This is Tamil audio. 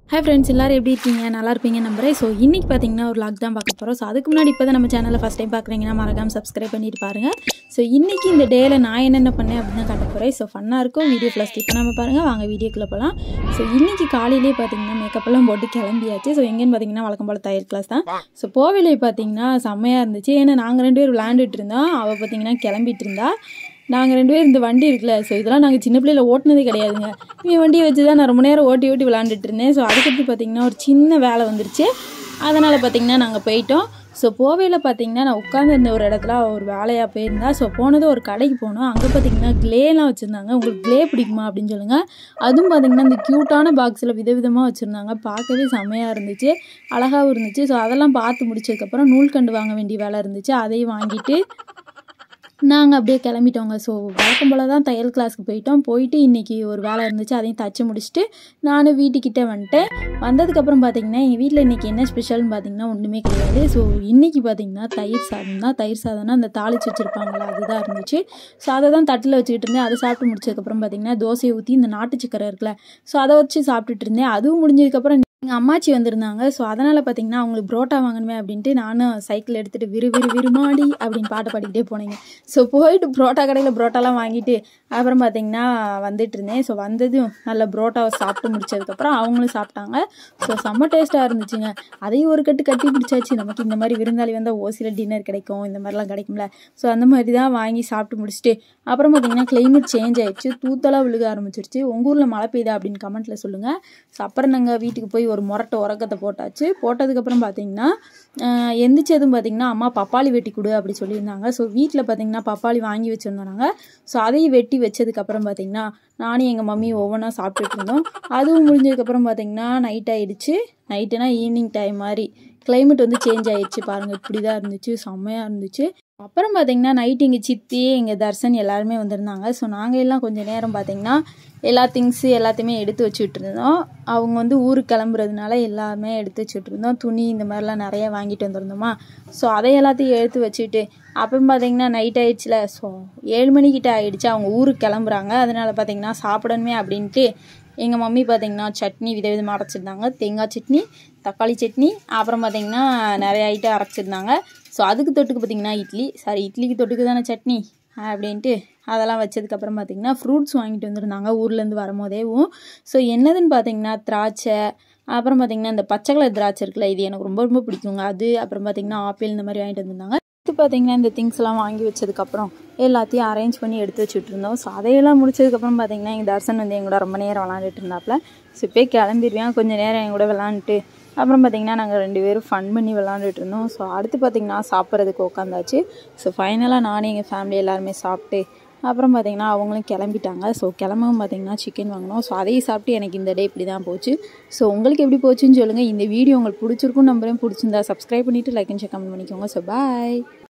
ஹாய் ஃப்ரெண்ட்ஸ் எல்லாரும் எப்படி இருக்கீங்க நல்லா இருப்பீங்க நம்புறேன் ஸோ இன்றைக்கி பார்த்தீங்கன்னா ஒரு லாக் தான் பார்க்க போகிறோம் ஸோ அதுக்கு முன்னாடி இப்போ தான் நம்ம சேனலை ஃபஸ்ட் டைம் பார்க்குறீங்கன்னா மறக்காம சப்ஸ்கிரைப் பண்ணிட்டு பாருங்கள் ஸோ இன்றைக்கி இந்த டேயில் நான் என்னென்ன பண்ணேன் அப்படின்னு தான் காட்ட போகிறேன் ஸோ ஃபன்னாக இருக்கும் வீடியோ ப்ளஸ் ஸ்கிப் பண்ணாமல் பாருங்கள் வாங்க வீடியோக்குள்ளே போகலாம் ஸோ இன்றைக்கி காலையிலே பார்த்தீங்கன்னா மேக்கப் எல்லாம் போட்டு கிளம்பியாச்சு ஸோ எங்கேன்னு பார்த்தீங்கன்னா வழக்கம் போல் தையல் கிளாஸ் தான் ஸோ போவிலே பார்த்தீங்கன்னா செம்மையாக இருந்துச்சு ஏன்னா நாங்கள் ரெண்டு பேர் விளையாண்டுட்டு இருந்தோம் அவள் பார்த்தீங்கன்னா கிளம்பிட்டு இருந்தா நாங்கள் ரெண்டு பேரும் இந்த வண்டி இருக்குல்ல ஸோ இதெல்லாம் நாங்கள் சின்ன பிள்ளையில ஓட்டினதே கிடையாதுங்க இந்த வண்டியை வச்சு தான் நான் ரொம்ப நேரம் ஓட்டி ஓட்டி விளாண்டுட்டு இருந்தேன் ஸோ அதுக்கடுத்து பார்த்தீங்கன்னா ஒரு சின்ன வேலை வந்துருச்சு அதனால் பார்த்தீங்கன்னா நாங்கள் போயிட்டோம் ஸோ போவையில் பார்த்தீங்கன்னா நான் உட்காந்துருந்த ஒரு இடத்துல ஒரு வேலையாக போயிருந்தா ஸோ போனது ஒரு கடைக்கு போனோம் அங்கே பார்த்தீங்கன்னா க்ளேலாம் வச்சுருந்தாங்க உங்களுக்கு க்ளே பிடிக்குமா அப்படின்னு சொல்லுங்கள் அதுவும் பார்த்தீங்கன்னா இந்த க்யூட்டான பாக்ஸில் விதவிதமாக வச்சுருந்தாங்க பார்க்கவே செம்மையாக இருந்துச்சு அழகாகவும் இருந்துச்சு ஸோ அதெல்லாம் பார்த்து முடிச்சதுக்கப்புறம் நூல்கண்டு வாங்க வேண்டிய வேலை இருந்துச்சு அதையும் வாங்கிட்டு நாங்கள் அப்படியே கிளம்பிட்டோங்க ஸோ வழக்கம் போல் தான் தையல் கிளாஸ்க்கு போயிட்டோம் போயிட்டு இன்றைக்கி ஒரு வேலை இருந்துச்சு அதையும் தச்சு முடிச்சுட்டு நானும் வீட்டுக்கிட்ட வந்துட்டேன் வந்ததுக்கப்புறம் பார்த்தீங்கன்னா எங்கள் வீட்டில் இன்றைக்கி என்ன ஸ்பெஷல்னு பார்த்தீங்கன்னா ஒன்றுமே கிடையாது ஸோ இன்றைக்கி பார்த்தீங்கன்னா தயிர் சாதம் தான் தயிர் சாதம்னா அந்த தாளிச்சு வச்சுருப்பாங்களா அதுதான் இருந்துச்சு ஸோ அதை தான் தட்டில் வச்சுக்கிட்டு இருந்தேன் அதை சாப்பிட்டு முடிச்சதுக்கப்புறம் பார்த்தீங்கன்னா தோசையை ஊற்றி இந்த நாட்டு சக்கரை இருக்குல்ல ஸோ அதை வச்சு சாப்பிட்டுட்டு இருந்தேன் அதுவும் முடிஞ்சதுக்கப்புறம் எங்கள் அம்மாச்சி வந்திருந்தாங்க ஸோ அதனால் பார்த்தீங்கன்னா அவங்களுக்கு புரோட்டா வாங்கணுமே அப்படின்ட்டு நானும் சைக்கிள் எடுத்துகிட்டு விறு விறு விருமாடி அப்படின்னு பாட்டு பாடிக்கிட்டே போனேங்க ஸோ போயிட்டு புரோட்டா கடையில் புரோட்டாலாம் வாங்கிட்டு அப்புறம் பார்த்தீங்கன்னா வந்துட்டு இருந்தேன் ஸோ வந்ததும் நல்ல புரோட்டாவை சாப்பிட்டு முடிச்சதுக்கப்புறம் அவங்களும் சாப்பிட்டாங்க ஸோ செம்ம டேஸ்ட்டாக இருந்துச்சுங்க அதையும் ஒரு கட்டு கட்டி பிடிச்சாச்சு நமக்கு இந்த மாதிரி விருந்தாளி வந்தால் ஓசியில் டின்னர் கிடைக்கும் இந்த மாதிரிலாம் கிடைக்கும்ல ஸோ அந்த மாதிரி தான் வாங்கி சாப்பிட்டு முடிச்சுட்டு அப்புறம் பார்த்தீங்கன்னா கிளைமேட் சேஞ்ச் ஆயிடுச்சு தூத்தலாக விழுக ஆரம்பிச்சிருச்சு உங்கள் ஊரில் மழை பெய்யுதா அப்படின்னு கமெண்ட்டில் சொல்லுங்கள் ஸோ அப்புறம் நாங்கள் வீட்டுக்கு போய் ஒரு முரட்டை உறக்கத்தை போட்டாச்சு போட்டதுக்கப்புறம் பார்த்தீங்கன்னா எந்திரிச்சதும் பார்த்தீங்கன்னா அம்மா பப்பாளி வெட்டி கொடு அப்படி சொல்லியிருந்தாங்க ஸோ வீட்டில் பார்த்தீங்கன்னா பப்பாளி வாங்கி வச்சுருந்தோம் நாங்கள் ஸோ அதையும் வெட்டி வச்சதுக்கப்புறம் பார்த்தீங்கன்னா நானும் எங்கள் மம்மி ஒவ்வொன்றா சாப்பிட்டுட்டு இருந்தோம் அதுவும் முடிஞ்சதுக்கப்புறம் பார்த்தீங்கன்னா நைட் ஆகிடுச்சு நைட்டுனா ஈவினிங் டைம் மாதிரி கிளைமேட் வந்து சேஞ்ச் ஆயிடுச்சு பாருங்கள் இப்படி தான் இருந்துச்சு செம்மையாக இருந்துச்சு அப்புறம் பார்த்தீங்கன்னா நைட் எங்கள் சித்தி எங்கள் தர்சன் எல்லாருமே வந்திருந்தாங்க ஸோ நாங்கள் எல்லாம் கொஞ்சம் நேரம் பார்த்தீங்கன்னா எல்லா திங்ஸு எல்லாத்தையுமே எடுத்து வச்சுட்டு இருந்தோம் அவங்க வந்து ஊருக்கு கிளம்புறதுனால எல்லாமே எடுத்து வச்சுட்டு இருந்தோம் துணி இந்த மாதிரிலாம் நிறைய வாங்கிட்டு வந்திருந்தோமா ஸோ அதை எல்லாத்தையும் எடுத்து வச்சுட்டு அப்புறம் பார்த்தீங்கன்னா நைட் ஆயிடுச்சுல ஸோ ஏழு மணிக்கிட்ட ஆயிடுச்சு அவங்க ஊருக்கு கிளம்புறாங்க அதனால் பார்த்தீங்கன்னா சாப்பிடணுமே அப்படின்ட்டு எங்கள் மம்மி பார்த்தீங்கன்னா சட்னி விதவிதமாக அரைச்சிருந்தாங்க தேங்காய் சட்னி தக்காளி சட்னி அப்புறம் பார்த்தீங்கன்னா நிறைய ஐட்டம் அரைச்சிருந்தாங்க ஸோ அதுக்கு தொட்டுக்கு பார்த்தீங்கன்னா இட்லி சாரி இட்லிக்கு தொட்டுக்கு தானே சட்னி அப்படின்ட்டு அதெல்லாம் வச்சதுக்கப்புறம் பார்த்தீங்கன்னா ஃப்ரூட்ஸ் வாங்கிட்டு வந்திருந்தாங்க ஊர்லேருந்து வரும்போதேவும் ஸோ என்னதுன்னு பார்த்தீங்கன்னா திராட்சை அப்புறம் பார்த்தீங்கன்னா இந்த பச்சை கலர் திராட்சை இருக்குல்ல இது எனக்கு ரொம்ப ரொம்ப பிடிக்குங்க அது அப்புறம் பார்த்தீங்கன்னா ஆப்பிள் இந்த மாதிரி வாங்கிட்டு வந்திருந்தாங்க அடுத்து பார்த்தீங்கன்னா இந்த திங்ஸ்லாம் வாங்கி வச்சதுக்கப்புறம் எல்லாத்தையும் அரேஞ்ச் பண்ணி எடுத்து வச்சுட்டு இருந்தோம் ஸோ அதையெல்லாம் முடிச்சதுக்கப்புறம் பார்த்தீங்கன்னா எங்கள் தர்சன் வந்து எங்கூட ரொம்ப நேரம் விளாண்டுட்டு இருந்தாப்புல ஸோ இப்போ கிளம்பிடுவேன் கொஞ்சம் நேரம் என் கூட விளாண்டுட்டு அப்புறம் பார்த்திங்கன்னா நாங்கள் ரெண்டு பேரும் ஃபன் பண்ணி விளாண்டுட்டு இருந்தோம் ஸோ அடுத்து பார்த்திங்கன்னா சாப்பிட்றதுக்கு உட்காந்தாச்சு ஸோ ஃபைனலாக நானும் எங்கள் ஃபேமிலி எல்லாருமே சாப்பிட்டு அப்புறம் பார்த்திங்கன்னா அவங்களும் கிளம்பிட்டாங்க ஸோ கிளம்பவும் பார்த்திங்கன்னா சிக்கன் வாங்கினோம் ஸோ அதையும் சாப்பிட்டு எனக்கு இந்த டே இப்படி தான் போச்சு ஸோ உங்களுக்கு எப்படி போச்சுன்னு சொல்லுங்கள் இந்த வீடியோ உங்களுக்கு பிடிச்சிருக்கும் நம்புறேன் பிடிச்சிருந்தா சப்ஸ்கிரைப் பண்ணிவிட்டு லைக் அண்ட் ஷேர் கமெண்ட் பண்ணிக்கோங்க ஸோ பாய்